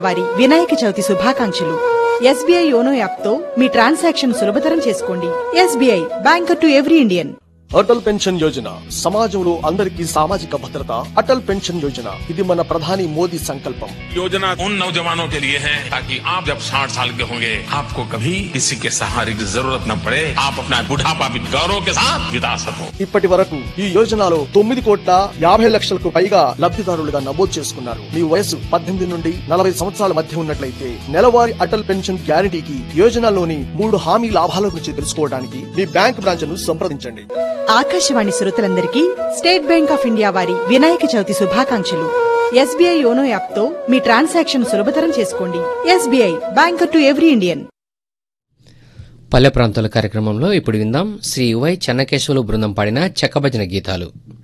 వారి వినాయక చవితి శుభాకాంక్షలు SBI YONO యాప్తో మీ ట్రాన్సాక్షన్ సులభతరం చేసుకోండి SBI banker to every Indian Atal pension Yojana సమాజంలో అందరికీ సామాజిక భద్రత అటల్ పెన్షన్ యోజన ఇది మన ప్రధాని మోదీ సంకల్పం योजना उन नौजवानों के लिए है ताकि आप जब 60 साल के होंगे आपको कभी किसी के सहारे की जरूरत न पड़े आप अपना बुढ़ापा भी गौरव के साथ बिता सको ఇప్పటి వరకు ఈ యోజనలో తొమ్మిది కోట్ల యాభై లక్షలకు పైగా లబ్ధిదారులుగా నమోదు చేసుకున్నారు మీ వయసు పద్దెనిమిది నుండి నలభై సంవత్సరాల మధ్య ఉన్నట్లయితే నెలవారీ అటల్ పెన్షన్ గ్యారంటీకి యోజనలోని మూడు హామీ లాభాల గురించి తెలుసుకోవడానికి మీ బ్యాంక్ బ్రాంచ్ ను సంప్రదించండి ఆకాశవాణి శ్రోతలందరికీ స్టేట్ బ్యాంక్ ఆఫ్ ఇండియా వారి వినాయక చవితి శుభాకాంక్షలు ఎస్బీఐ యోనో యాప్తో మీ ట్రాన్సాక్షన్ సులభతరం చేసుకోండి SBI banker to every Indian పల్లె ప్రాంతాల కార్యక్రమంలో ఇప్పుడు విందాం శ్రీ వై చెన్నకేశవులు బృందం పాడిన చెక్కభజన గీతాలు